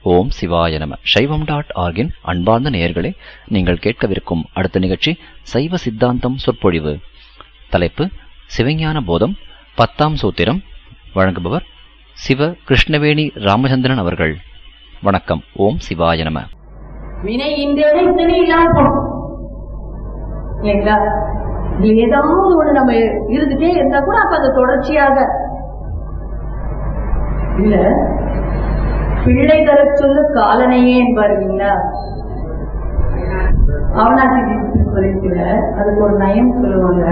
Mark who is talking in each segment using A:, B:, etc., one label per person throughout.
A: ஓம் சிவாய நம சைவம் டாட் ஆர்கின் அன்பார்ந்த நேயர்களே நீங்கள் கேட்கவிருக்கும் அடுத்த நிகழ்ச்சி சைவ சித்தாந்தம் சொற்பொழிவு தலைப்பு சிவஞான போதம் பத்தாம் சூத்திரம் வழங்குபவர் சிவ கிருஷ்ணவேணி ராமச்சந்திரன் அவர்கள் வணக்கம் ஓம் சிவாய நம
B: வினை இன்றேனே இத்தனை இல்லாம போகும் இல்லைங்களா இதுல ஏதாவது ஒண்ணு நம்ம இருந்துட்டே இருந்தா கூட அப்ப அது தொடர்ச்சியாக இல்ல பிள்ளை தர சொல்லு காலனையே என்பார் இல்லைங்களா அவனாசி குறிப்பில அதுக்கு ஒரு நயம் சொல்லுவாங்க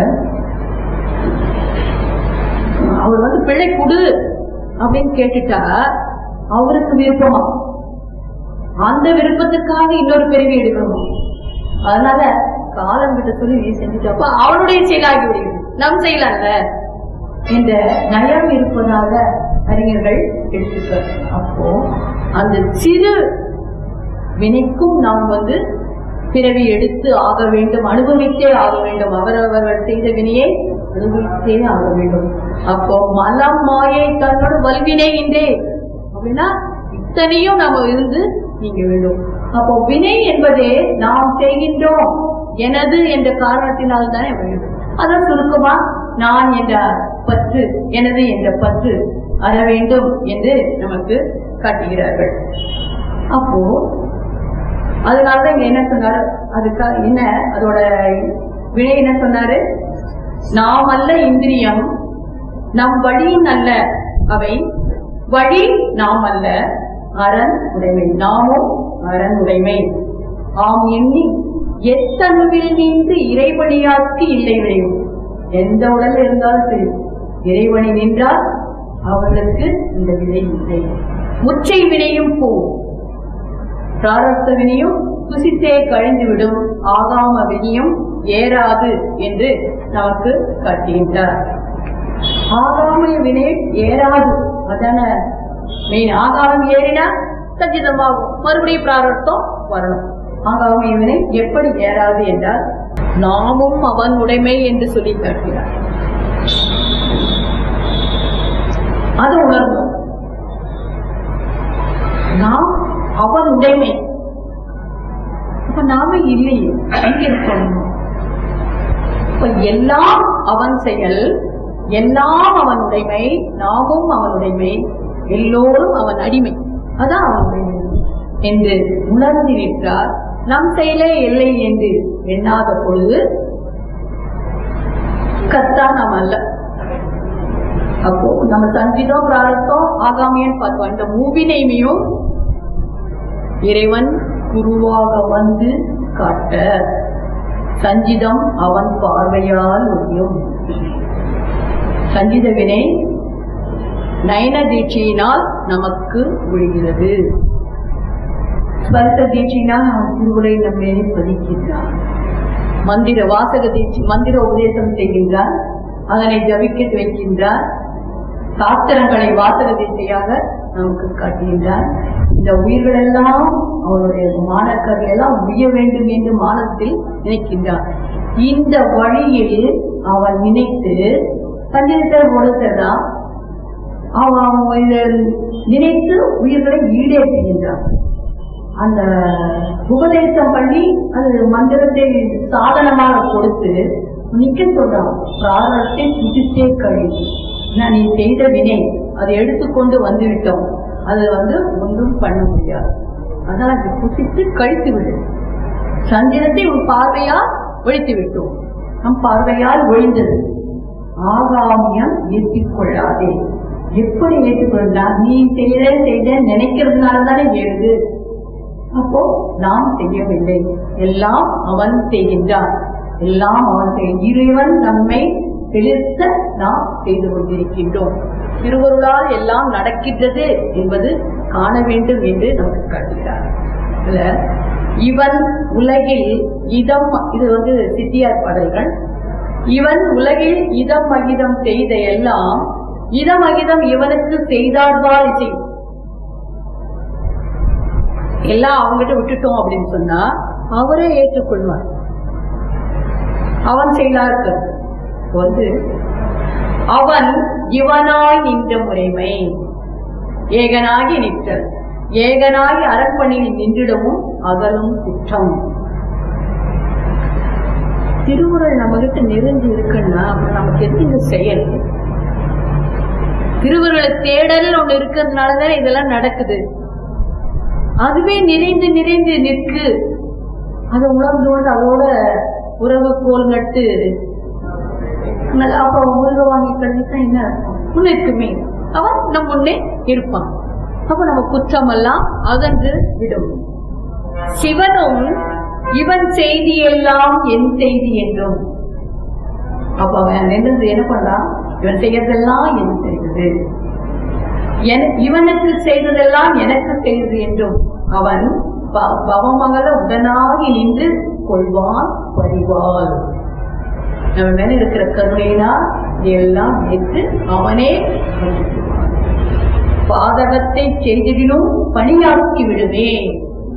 B: அவர் வந்து பிள்ளை குடு அப்படின்னு கேட்டுட்டா அவருக்கு விருப்பமா அந்த விருப்பத்துக்காக இன்னொரு பிறவி எடுக்கணும் அதனால காலம் விட்ட சொல்லி நீ செஞ்சுட்டப்ப அவனுடைய செயலாகி விடுகிறது நம் செயலல்ல இந்த நயம் இருப்பதாக அறிஞர்கள் எடுத்துக்க அப்போ அந்த சிறு வினைக்கும் நாம் வந்து பிறவி எடுத்து ஆக வேண்டும் அனுபவித்தே ஆக வேண்டும் அவரவர்கள் செய்த வினையை அனுபவித்தே ஆக வேண்டும் அப்போ மலம் மாயை தன்னோடு வல்வினை என்றே அப்படின்னா இத்தனையும் நம்ம இருந்து நீங்க வேண்டும் அப்போ வினை என்பதே நாம் செய்கின்றோம் எனது என்ற காரணத்தினால் தானே வேண்டும் அதான் சுருக்கமா நான் என்ற பற்று எனது என்ற பற்று அற வேண்டும் என்று நமக்கு காட்டுகிறார்கள் அப்போ அதனாலதான் இங்க என்ன சொன்னாரு அதுக்கா என்ன அதோட வினை என்ன சொன்னாரு நாம் அல்ல இந்திரியம் நம் வழியின் அல்ல அவை வழி நாம் அல்ல அரண் உடைமை நாமும் அரண் உடைமை ஆம் எண்ணி எத்தனுவில் நின்று இறைவனியாக்கு இல்லை விளையும் எந்த உடல் இருந்தாலும் சரி இறைவனை நின்றால் அவர்களுக்கு இந்த வினை இல்லை முச்சை வினையும் போ பிராரத்த வினையும் குசித்தே கழிந்துவிடும் ஆகாம வினியும் ஏறாது என்று நமக்கு காட்டுகின்றார் ஆகாம வினை ஏறாது அதான மெயின் ஆகாமம் ஏறினா சஞ்சிதமாகும் மறுபடியும் பிராரத்தம் வரணும் ஆகாம வினை எப்படி ஏறாது என்றால் நாமும் அவன் உடைமை என்று சொல்லி காட்டுகிறார் அது உணர்ந்தோம் நாம் அவன் உடைமை அப்ப நாம இல்லையே எங்க இருக்கணும் இப்ப எல்லாம் அவன் செயல் எல்லாம் அவன் உடைமை நாமும் அவன் உடைமை எல்லோரும் அவன் அடிமை அதான் அவன் உடைமை என்று உணர்ந்து நிற்றார் நம் செயலே இல்லை என்று எண்ணாத பொழுது கத்தா நாம் அல்ல அப்போ நம்ம சஞ்சிதம் பிராரத்தம் ஆகாமியன்னு பார்த்தோம் இந்த மூவினைமையும் இறைவன் குருவாக வந்து காட்ட சஞ்சிதம் அவன் பார்வையால் ஒழியும் சஞ்சித வினை நயன தீட்சையினால் நமக்கு ஒழிகிறது ஸ்பர்ச தீட்சையினால் அவன் திருவுரை நம்மை பதிக்கின்றான் மந்திர வாசக தீட்சை மந்திர உபதேசம் செய்கின்றார் அதனை ஜபிக்க வைக்கின்றார் சாஸ்திரங்களை வாசக தீட்சையாக நமக்கு காட்டுகின்றார் இந்த உயிர்கள் எல்லாம் அவருடைய மாணக்கர்கள் எல்லாம் உய்ய வேண்டும் என்று மானத்தில் நினைக்கின்றார் இந்த வழியில் அவன் நினைத்து சஞ்சரித்தர் பொழுதுதான் அவன் இதை நினைத்து உயிர்களை ஈடேற்றுகின்றான் அந்த உபதேசம் பண்ணி அது மந்திரத்தை சாதனமாக கொடுத்து நிக்க சொல்றான் பிராரத்தை புதித்தே கழிவு நீ செய்த வினை அதை எடுத்துக்கொண்டு வந்து விட்டோம் அது வந்து ஒன்றும் பண்ண முடியாது அதனால் அதை புசித்து கழித்து விடு சந்திரத்தை உன் பார்வையால் ஒழித்து விட்டோம் நம் பார்வையால் ஒழிந்தது ஆகாமியம் ஏற்றிக் கொள்ளாதே எப்படி ஏற்றுக்கொள்ளா நீ செய்த செய்த நினைக்கிறதுனால தானே ஏழுது அப்போ நாம் செய்யவில்லை எல்லாம் அவன் செய்கின்றான் எல்லாம் அவன் செய் இறைவன் நம்மை செலுத்த நாம் செய்து கொண்டிருக்கின்றோம் திருவருளால் எல்லாம் நடக்கின்றது என்பது காண வேண்டும் என்று நமக்கு காட்டுகிறார் இவன் உலகில் இதம் இது வந்து சித்தியார் பாடல்கள் இவன் உலகில் இதம் அகிதம் செய்த எல்லாம் இதம் அகிதம் இவனுக்கு செய்தார்வால் இசை எல்லாம் அவங்ககிட்ட விட்டுட்டோம் அப்படின்னு சொன்னா அவரே ஏற்றுக்கொள்வார் அவன் செயலாருக்கு வந்து அவன் இவனாய் நின்ற முறைமை ஏகனாகி நிற்றல் ஏகனாய் அரண்மனையில் நின்றிடவும் அகலும் குற்றம் திருவுருள் நம்ம கிட்ட நிறைஞ்சு இருக்குன்னா அப்புறம் நமக்கு எதுங்க செயல் திருவுருளை தேடல் ஒண்ணு இருக்கிறதுனாலதான் இதெல்லாம் நடக்குது அதுவே நிறைந்து நிறைந்து நிற்கு அதை உணர்ந்து உணர்ந்து அதோட உறவு கோல் நட்டு அப்ப உருவ வாங்கி கண்டிப்பா என்ன அர்த்தம்? முன்னிற்குமே அவன் நம் முன்னே இருப்பான் அப்ப நம்ம குற்றமெல்லாம் அகன்று விடும் சிவனும் இவன் செய்தி எல்லாம் என் செய்தி என்றும் அப்ப அவன் நின்றது என்ன பண்ணான் இவன் செய்யறதெல்லாம் என் செய்தது என- இவனுக்கு செய்ததெல்லாம் எனக்கு செய்தது என்றும் அவன் ப- பவமகள உடனாகி நின்று கொள்வான் பரிவால் நம்ம மேல இருக்கிற கருணையினா எல்லாம் ஏற்று அவனே மன்னிக்குவான். பாதகத்தை செய்திடினும் பணியாக்கி விடுவேன்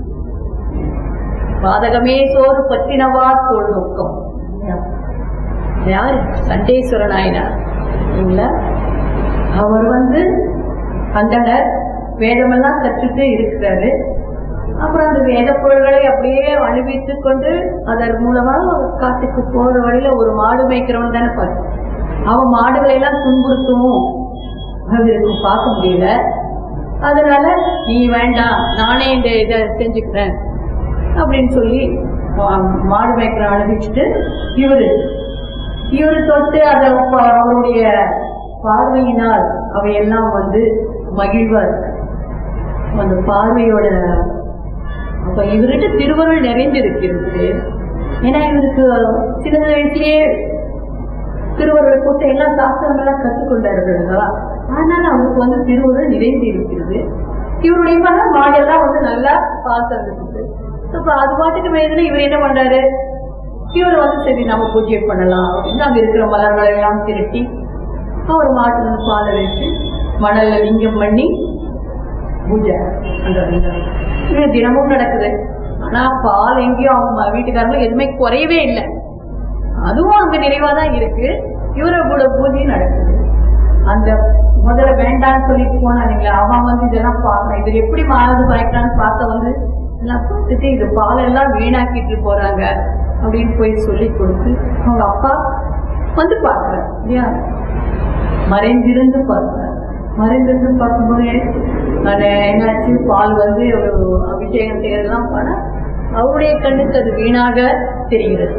B: பாதகமே சோறு பற்றினவா தோல் நோக்கம் யார் சண்டேஸ்வர நாயனார் இல்லைங்களா அவர் வந்து அந்தனர் வேதமெல்லாம் கற்றுட்டு இருக்கிறாரு அப்புறம் அந்த வேத பொருள்களை அப்படியே அணிவித்துக் கொண்டு அதன் மூலமா காட்டுக்கு போற வழியில ஒரு மாடு மேய்க்கிறவன் தானே பாரு அவன் மாடுகளை எல்லாம் துன்புறுத்தவும் அவருக்கு பார்க்க முடியல அதனால நீ வேண்டாம் நானே இந்த இதை செஞ்சுக்கிறேன் அப்படின்னு சொல்லி ஆஹ், மாடு மேய்க்கிற அனுப்பிச்சுட்டு இவரு இவரு தொட்டு அதை ப- அவருடைய பார்வையினால் அவையெல்லாம் வந்து மகிழ்வார் அந்த பார்வையோட அப்ப இவர்கிட்ட திருவருள் நிறைந்திருக்கிறது ஏன்னா இவருக்கு சின்ன வயசுலயே திருவருளை போட்டு எல்லா சாஸ்திரங்கள்லாம் கற்றுக்கொண்டார்கள் அல்லவா அதனால அவருக்கு வந்து திருவருள் நிறைந்து இருக்கிறது இவருடைய மகன் மாடெல்லாம் வந்து நல்லா பாஸ் இருந்துச்சு இப்ப அது பாட்டுக்கு மேல இவர் என்ன பண்றாரு இவர் வந்து சரி நம்ம பூஜை பண்ணலாம் அப்படின்னு அங்க இருக்கிற மலர்களை எல்லாம் திரட்டி அவர் மாட்டுல பாலை வச்சு மணல்ல லிங்கம் பண்ணி பூஜை பண்றாரு இது தினமும் நடக்குது ஆனா பால் எங்கேயும் அவங்க வீட்டுக்காரங்களும் எதுவுமே குறையவே இல்லை அதுவும் அங்க நிறைவா தான் இருக்கு இவரோட பூஜை நடக்குது அந்த முதல்ல வேண்டாம்னு சொல்லிட்டு போனாங்களா அவன் வந்து இதெல்லாம் பார்க்கணும் இவர் எப்படி மாறுது பாய்க்கிறான்னு பார்க்க வந்து எல்லாம் பார்த்துட்டு இது பாலெல்லாம் வீணாக்கிட்டு போறாங்க அப்படின்னு போய் சொல்லி கொடுத்து அவங்க அப்பா வந்து பார்க்கறாரு இல்லையா மறைந்திருந்து பார்க்கிறார் மறைந்திருந்து பார்க்கும்போது அது என்னாச்சு பால் வந்து ஒரு அபிஷேகம் செய்யறதெல்லாம் பண்ண அவருடைய கண்ணுக்கு அது வீணாக தெரிகிறது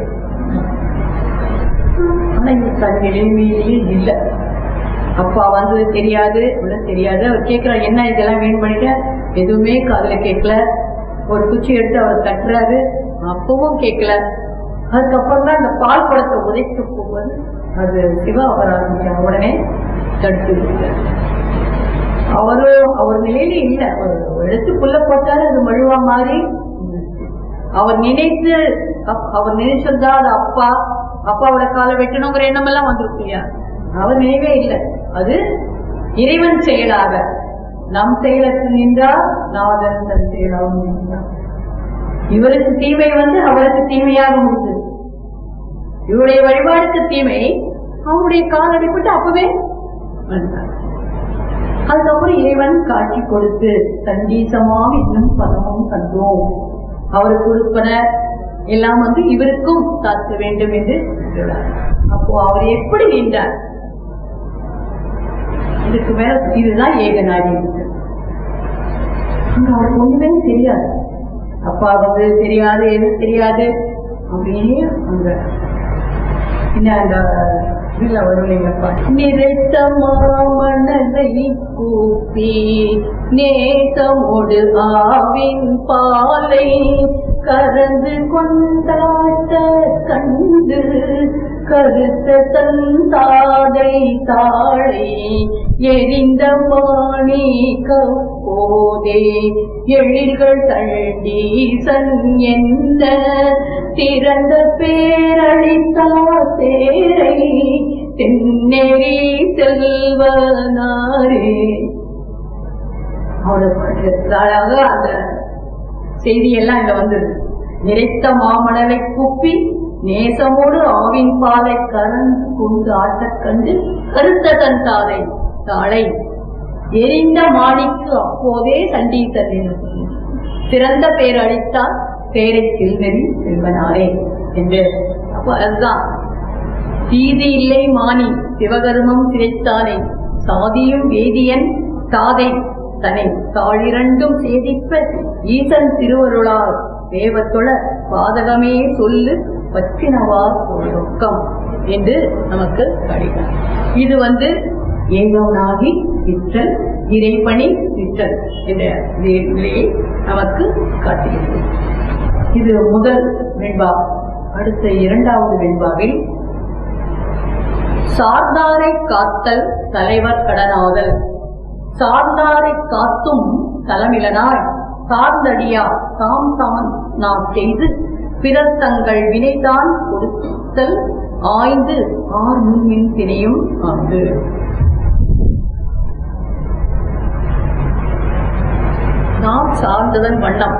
B: ஆனா இப்ப அது எளிமையிலேயே இல்லை அப்பா வந்தது தெரியாது ஒண்ணும் தெரியாது அவர் கேட்கிறார் என்ன இதெல்லாம் வீண் பண்ணிட்ட எதுவுமே காதுல கேட்கல ஒரு குச்சி எடுத்து அவர் தட்டுறாரு அப்பவும் கேட்கல அதுக்கப்புறம் தான் அந்த பால் குடத்தை உதைக்க போகும்போது அது சிவா அவர் ஆரம்பிச்சார் உடனே தடுத்து விட்டார் அவரு அவர் நிலையில இல்ல அவர் எடுத்து புல்ல போட்டாரு அது மழுவா மாறி அவர் நினைத்து அப்- அவர் நினைச்சிருந்தா அது அப்பா அப்பாவோட காலை வெட்டணுங்கிற எண்ணம் எல்லாம் வந்திருக்கு இல்லையா அவர் நினைவே இல்லை அது இறைவன் செயலாக நம் செயலுக்கு நின்றால் நாதன் தன் செயலாகவும் நின்றார் இவருக்கு தீமை வந்து அவருக்கு தீமையாக முடிந்தது இவருடைய வழிபாடுக்கு தீமை அவருடைய கால் அடிபட்டு அப்பவே வந்தார் அதுக்கப்புறம் இறைவன் காட்சி கொடுத்து சண்டீசமாம் இன்னும் பதமும் கண்டோம் அவருக்கு கொடுப்பன எல்லாம் வந்து இவருக்கும் தாக்க வேண்டும் என்று சொல்றார் அப்போ அவர் எப்படி நின்றார் இதுக்கு மேல இதுதான் ஏகநாடி அங்க அவருக்கு ஒண்ணுமே தெரியாது அப்பா வந்து தெரியாது எதுவும் தெரியாது அப்படியே அங்க என்ன அந்த இதுல வரும் இல்லைங்கப்பா நிறைத்த மாமணலை கூப்பி நேசமோடு ஆவின் பாலை கறந்து கொண்டாட்ட கண்டு கருத்த தந்தாதை தாழை எரிந்த மாணி போதே எழில்கள் தண்டீசன் என்ன திறந்த பேரளித்தார் தேரை தென்னெறி செல்வனாரே அவ்வளவு அழகாக அந்த செய்தியெல்லாம் இதுல வந்தது நிறைத்த மாமணலை குப்பி நேசமோடு ஆவின் பாலை கரந்து கொண்டு ஆட்டக் கண்டு கருத்த தன் தாதை தாளை எரிந்த மாணிக்கு அப்போதே சண்டீசர் சிறந்த பெயர் அளித்தால் பேரை செல்வரி செல்வனாரே என்று அப்போ அதுதான் தீது இல்லை மானி சிவகர்மம் சிதைத்தானே சாதியும் வேதியன் தாதை தனை தாழிரண்டும் சேதிப்ப ஈசன் திருவருளால் தேவத்தொழ பாதகமே சொல்லு பச்சினவா ரொக்கம் என்று நமக்கு கிடைக்கும் இது வந்து ஏகவனாகி விற்றல் இறைப்பணி விற்றல் என்ற நிலையை நமக்கு காட்டுகிறது இது முதல் வெண்பா அடுத்த இரண்டாவது வெண்பாவில் சார்ந்தாரை காத்தல் தலைவர் கடனாதல் சார்ந்தாரை காத்தும் தலமிலனாய் சார்ந்தடியா தாம் தான் நாம் செய்து பிறர் தங்கள் வினைதான் கொடுத்தல் ஆய்ந்து ஆர் முன்மின் தினையும் ஆண்டு நாம் சார்ந்ததன் வண்ணம்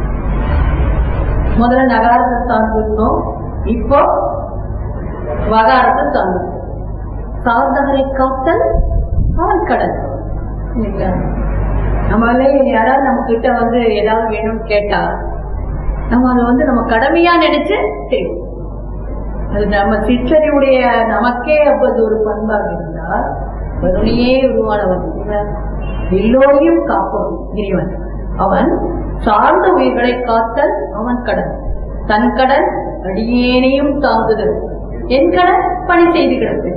B: முதல்ல நகாரத்தை சார்ந்திருந்தோம் இப்போ வகாரத்தை சார்ந்து சார்ந்தவரை காத்தல் அவன் கடல் இல்லைங்களா நம்மளே யாராவது நம்ம கிட்ட வந்து ஏதாவது வேணும்னு கேட்டா நம்ம அதை வந்து நம்ம கடமையா நினைச்சு செய்வோம் அது நம்ம சிற்றறிவுடைய நமக்கே அப்பது ஒரு பண்பாக இருந்தா கருணையே உருவானவன் எல்லோரையும் காப்பவன் இறைவன் அவன் சார்ந்த உயிர்களை காத்தல் அவன் கடன் தன் கடன் அடியேனையும் தாங்குதல் என் கடன் பணி செய்து கிடக்கு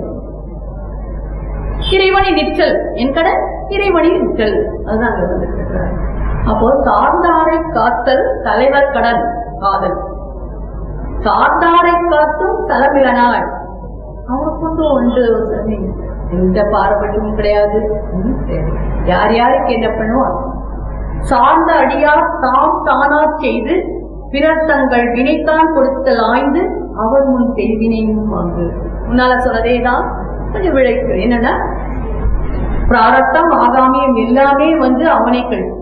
B: இறைவனை நிற்றல் என் கடன் இறைவனை நிற்றல் அதுதான் அங்க வந்திருக்கிறார் அப்போ சார்ந்தாரை காத்தல் தலைவர் கடன் காதல் சார்ந்தாரை காத்தும் தலைமிழனாள் அவனுக்கு வந்து ஒன்று எந்த பாரபட்சமும் கிடையாது யார் யாருக்கு என்ன பண்ணுவான் சார்ந்த அடியார் தாம் தானா செய்து பிறர் தங்கள் வினைத்தான் கொடுத்தல் ஆய்ந்து அவர் முன் செய்வினையும் வாங்கு முன்னால சொன்னதேதான் கொஞ்சம் விளைக்கு என்னன்னா பிராரத்தம் ஆகாமியம் எல்லாமே வந்து அவனை கழிக்கும்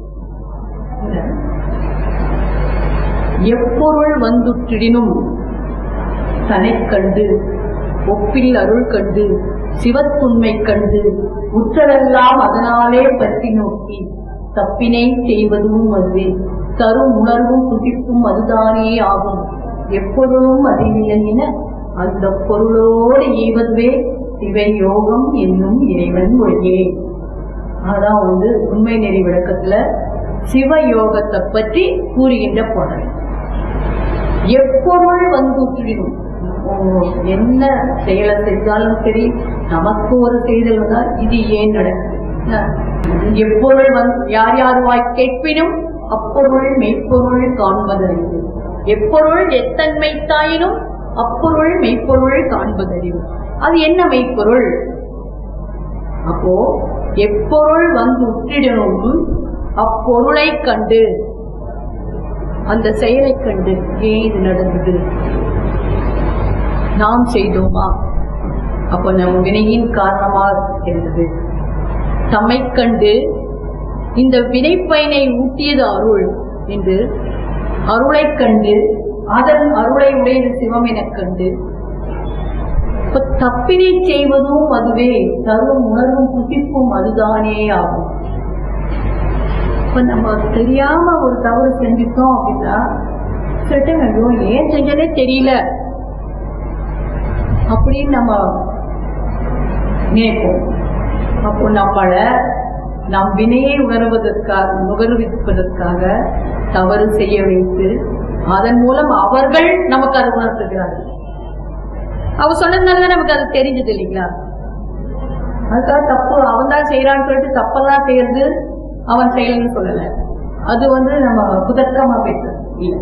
B: எப்பொருள் வந்துற்றிடினும் தனை கண்டு ஒப்பில் அருள் கண்டு சிவத்துண்மை கண்டு உற்றரெல்லாம் அதனாலே பற்றி நோக்கி தப்பினை செய்வதும் அதுவே தரும் உணர்வும் புதிப்பும் அதுதானே ஆகும் எப்பொருளும் அதில்லையின அந்த பொருளோடு ஈவதுவே சிவ யோகம் என்னும் இறைவன் மொழியே அதான் வந்து உண்மை நெறி விளக்கத்துல சிவ யோகத்தை பற்றி கூறுகின்ற பாடல் எப்பொருள் வந்துற்றிடும் என்ன செயலை செஞ்சாலும் சரி நமக்கு ஒரு செய்தல் வந்தால் இது ஏன் நடக்குது எப்பொருள் வந்து யார் யார் வாய் கேட்பினும் அப்பொருள் மெய்ப்பொருள் காண்பதறிவு எப்பொருள் எத்தன்மை தாயினும் அப்பொருள் மெய்ப்பொருள் காண்பதறிவு அது என்ன மெய்ப்பொருள் அப்போ எப்பொருள் வந்து உற்றிடனும் அப்பொருளை கண்டு அந்த செயலை கண்டு ஏன் இது நடந்தது நாம் செய்தோமா அப்போ நம் வினையின் காரணமாக இருந்தது தம்மை கண்டு இந்த வினைப்பயனை ஊட்டியது அருள் என்று அருளை கண்டு அதன் அருளை உடையது சிவம் எனக் கண்டு இப்ப தப்பினை செய்வதும் அதுவே தரும் உணர்வும் புசிப்பும் அதுதானே ஆகும் இப்ப நம்ம தெரியாம ஒரு தவறு செஞ்சுட்டோம் அப்படின்னா சில ஐயோ ஏன் செஞ்சனே தெரியல அப்படின்னு நம்ம நினைப்போம் அப்போ நம்மள நம் வினையை உணர்வதற்காக நுகர்விப்பதற்காக தவறு செய்ய வைத்து அதன் மூலம் அவர்கள் நமக்கு அதை உணர்த்துகிறார்கள் அவ சொன்னதுனாலதான் நமக்கு அது தெரிஞ்சது இல்லைங்களா அதுக்காக தப்பு அவன் தான் செய்யறான்னு சொல்லிட்டு தப்பெல்லாம் செய்யறது அவன் செயல்னு சொல்லல அது வந்து நம்ம குதர்க்கமா பேசுறது இல்ல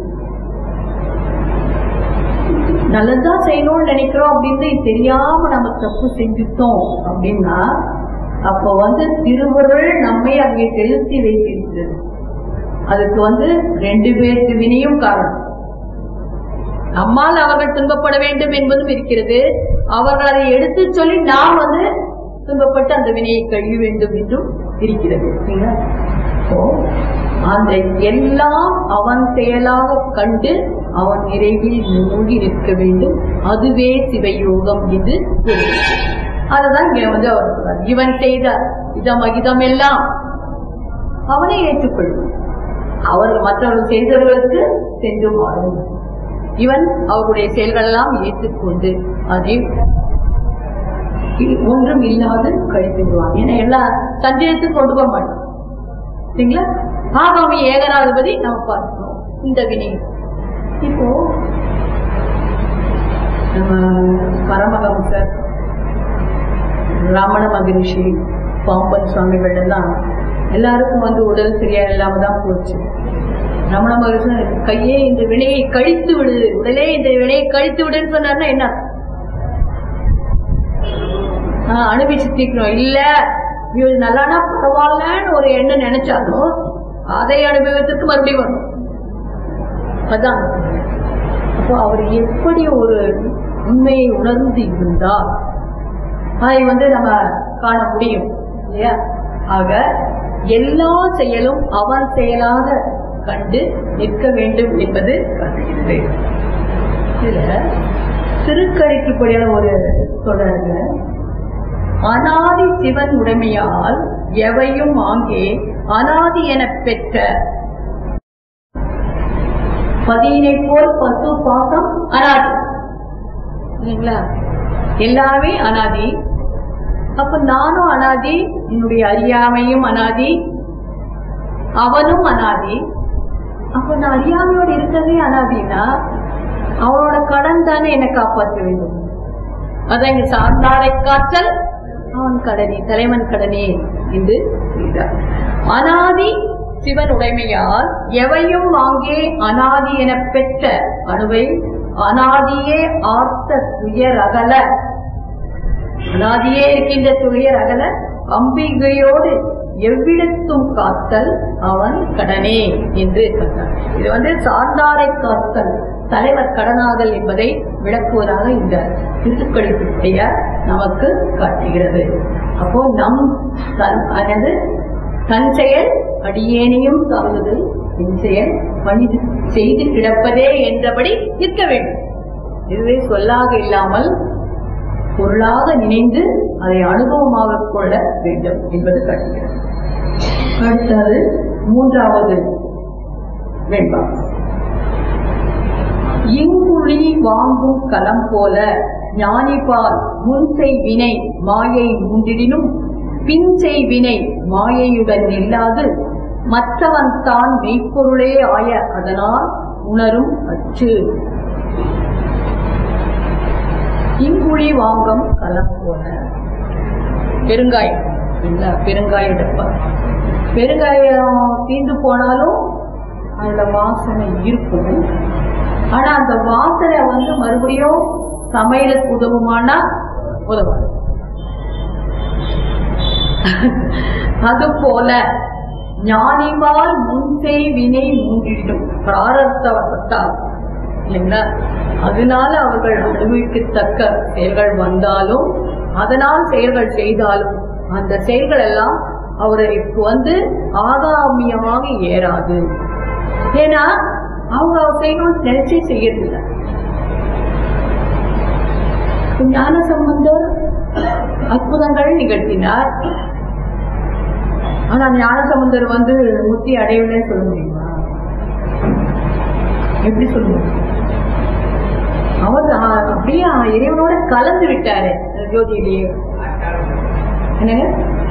B: நல்லதுதான் செய்யணும்னு நினைக்கிறோம் அப்படின்னு தெரியாம நம்ம தப்பு செஞ்சுட்டோம் அப்படின்னா அப்ப வந்து திருவருள் நம்மை அங்கே செலுத்தி வைத்திருக்கிறது அதுக்கு வந்து ரெண்டு பேருக்கு வினையும் காரணம் நம்மால் அவர்கள் துன்பப்பட வேண்டும் என்பதும் இருக்கிறது அவர்கள் அதை எடுத்து சொல்லி நாம் வந்து துன்பப்பட்டு அந்த வினையை கழிய வேண்டும் என்றும் இருக்கிறது சரிங்களா? So, அந்த எல்லாம் அவன் செயலாக கண்டு அவன் நிறைவில் மூழ்கி நிற்க வேண்டும் அதுவே சிவயோகம் என்று கூறுகிறது. அதுதான் இங்க வந்து அவர் சொல்றார் இவன் செய்த இதம் அகிதம் எல்லாம் அவனை ஏற்றுக்கொள்வான் அவர்கள் மற்றவர்கள் செய்தவர்களுக்கு சென்று மாறும் இவன் அவருடைய செயல்கள் எல்லாம் ஏற்றுக்கொண்டு அதை இ- ஒன்றும் இல்லாது கழித்து விடுவான் ஏன்னா எல்லாம் சந்தேகத்துக்கு கொண்டு போக மாட்டான் சரிங்களா ஆகாமி ஏகனாதிபதி நம்ம பார்க்கணும் இந்த வினை இப்போ நம்ம பரமஹம்சர் ரமண மகரிஷி பாம்பன் சுவாமிகள் எல்லாம் எல்லாருக்கும் வந்து உடல் சரியா இல்லாம தான் போச்சு ரமண மகரிஷி கையே இந்த வினையை கழித்து விடு உடலே இந்த வினையை கழித்து விடுன்னு சொன்னார்னா என்ன அர்த்தம்? ஆஹ் அனுபவிச்சு தீக்கணும் இல்ல ஐயோ, இது நல்லானா பரவாயில்லன்னு ஒரு எண்ணம் நினைச்சாலும் அதை அனுபவத்திற்கு மறுபடியும் வரும் அதான் அப்போ அவர் எப்படி ஒரு உண்மையை உணர்ந்து இருந்தால் அதை வந்து நம்ம காண முடியும் இல்லையா ஆக எல்லா செயலும் அவன் செயலாக கண்டு நிற்க வேண்டும் என்பது காட்டுகிறது இதுல திருக்கழிக்குப்படியான ஒரு தொடர்ல அனாதி சிவன் உடைமையால் எவையும் ஆங்கே அனாதி எனப் பெற்ற பதியினை போல் பசு பாசம் அனாதி இல்லைங்களா எல்லாமே அனாதி அப்ப நானும் அனாதி என்னுடைய அறியாமையும் அனாதி அவனும் அனாதி அப்ப நான் அறியாமையோடு இருக்கிறதே அனாதினா அவனோட கடன் தானே என்னை காப்பாற்ற வேண்டும் அதான் இங்க சார்ந்தாரை காற்றல் அவன் கடனே தலைவன் கடனே என்று செய்தார் அனாதி சிவன் உடைமையால் எவையும் அங்கே அனாதி எனப் பெற்ற அணுவை அனாதியே ஆர்த்த துயர் அகல அனாதியே இருக்கின்ற துயர் அகல அம்பிகையோடு எவ்விடத்தும் காத்தல் அவன் கடனே என்று சொன்னார் இது வந்து சார்ந்தாரை காத்தல் தலைவர் கடனாதல் என்பதை விளக்குவதாக இந்த திருக்கணிப்புடைய நமக்கு காட்டுகிறது அப்போ நம் தன் அதாவது தன் செயல் அடியேனையும் சார்ந்தது என் செயல் பணி செய்து கிடப்பதே என்றபடி இருக்க வேண்டும் இதுவே சொல்லாக இல்லாமல் பொருளாக நினைந்து அதை அனுபவமாக கொள்ள வேண்டும் என்பது காட்டுகிறது அடுத்தது மூன்றாவது வெண்பா இங்குழி வாங்கும் களம் போல ஞானிபால் முன்செய் வினை மாயை மூன்றிடினும் பின்செய் வினை மாயையுடன் நில்லாது மற்றவன் தான் மெய்ப்பொருளே ஆய அதனால் உணரும் அச்சு இங்குழி வாங்கும் களம் போல பெருங்காயம் இல்ல பெருங்காய டப்பா பெருங்காயம் தீந்து போனாலும் அதுல வாசனை இருக்கும் ஆனா அந்த வாசனை வந்து மறுபடியும் சமையலுக்கு உதவுமானா உதவாது அது போல ஞானிமால் முன்செய் வினை மூன்றிடும் பிராரத்த வசத்தால் இல்லைங்களா அதனால அவர்கள் அனுபவிக்கத்தக்க செயல்கள் வந்தாலும் அதனால் செயல்கள் செய்தாலும் அந்த செயல்கள் எல்லாம் அவருக்கு வந்து ஆகாமியமாக ஏறாது ஏன்னா அவங்க அவர் செய்யணும்னு நினைச்சே செய்யறதில்ல ஞான சம்பந்தர் அற்புதங்கள் நிகழ்த்தினார் ஆனா ஞான சம்பந்தர் வந்து முத்தி அடையவில்லை சொல்ல முடியுமா எப்படி சொல்ல முடியும் அவர் அ- அப்படியே இறைவனோட கலந்து விட்டாரு அந்த ஜோதியிலேயே என்னங்க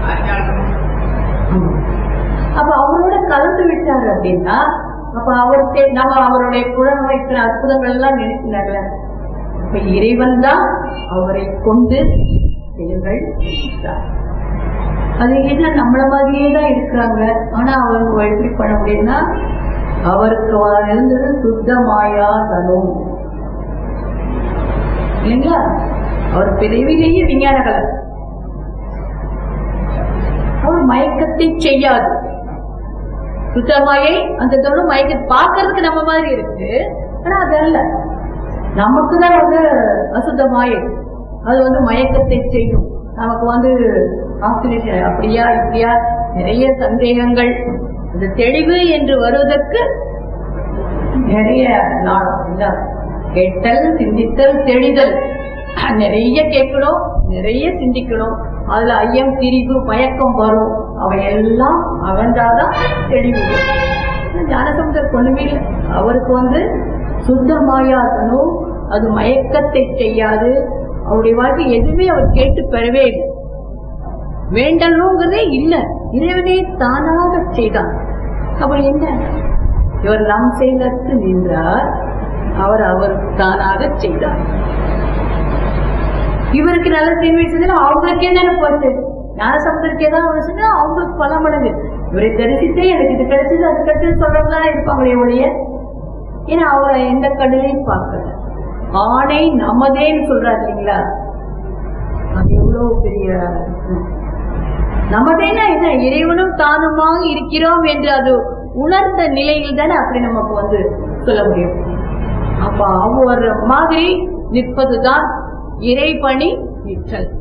B: ஆமா. அப்ப அவரோட கலந்து விட்டாரு அப்படின்னா அப்ப அவர் தே- நம்ம அவருடைய குழந்தை வைக்கிற அற்புதங்கள் எல்லாம் நினைக்கிறார்கள் அப்ப இறைவன் தான் அவரை கொண்டு செயல்கள் செய்தார். அது என்ன நம்மள மாதிரியே தான் இருக்கிறாங்க ஆனா அவங்க எப்படி பண்ண முடியும்னா அவருக்கு இருந்தது சுத்தமாயா தரும் இல்லைங்களா அவர் பிறவிலேயே விஞ்ஞான கலர் அவர் மயக்கத்தை செய்யாது சுத்தமாயை அந்த தொழில் மயக்க பார்க்கறதுக்கு நம்ம மாதிரி இருக்கு ஆனா அது அல்ல நமக்கு தான் வந்து அசுத்தமாயை அது வந்து மயக்கத்தை செய்யும் நமக்கு வந்து ஆக்சிடேஷன் அப்படியா இப்படியா நிறைய சந்தேகங்கள் அந்த தெளிவு என்று வருவதற்கு நிறைய நாள் இல்ல கேட்டல் சிந்தித்தல் தெளிதல் நிறைய கேட்கணும் நிறைய சிந்திக்கணும் அதுல ஐயம் திரிவு மயக்கம் வரும் அவன் எல்லாம் அவன்தாதான் தெளிவு ஞானசமுதர் ஒண்ணுமே இல்லை அவருக்கு வந்து சுத்தமாயாதனோ அது மயக்கத்தை செய்யாது அவருடைய வாழ்க்கை எதுவுமே அவர் கேட்டு பெறவே இல்லை வேண்டணுங்கிறதே இல்ல இறைவனே தானாக செய்தான் அப்ப என்ன இவர் நம் செயலற்று நின்றார் அவர் அவர் தானாக செய்தார் இவருக்கு நல்ல தீமை செஞ்சா அவங்களுக்கே தானே போச்சு ஞானசமுதருக்கே தான் அவர் செஞ்சா அவங்களுக்கு பல மடங்கு இவரை தரிசித்தே எனக்கு இது கிடைச்சது அது கிடைச்சது சொல்றவங்க தானே இருப்பாங்களே ஒழிய ஏன்னா அவரை எந்த கடலையும் பார்க்கல ஆணை நமதேன்னு சொல்றாரு இல்லைங்களா அது எவ்வளவு பெரிய ம். நமதேனா என்ன இறைவனும் தானுமாக இருக்கிறோம் என்று அது உணர்ந்த நிலையில் தானே அப்படி நமக்கு வந்து சொல்ல முடியும் அப்ப அவர் மாதிரி நிற்பதுதான் இறைபணி நிற்றல்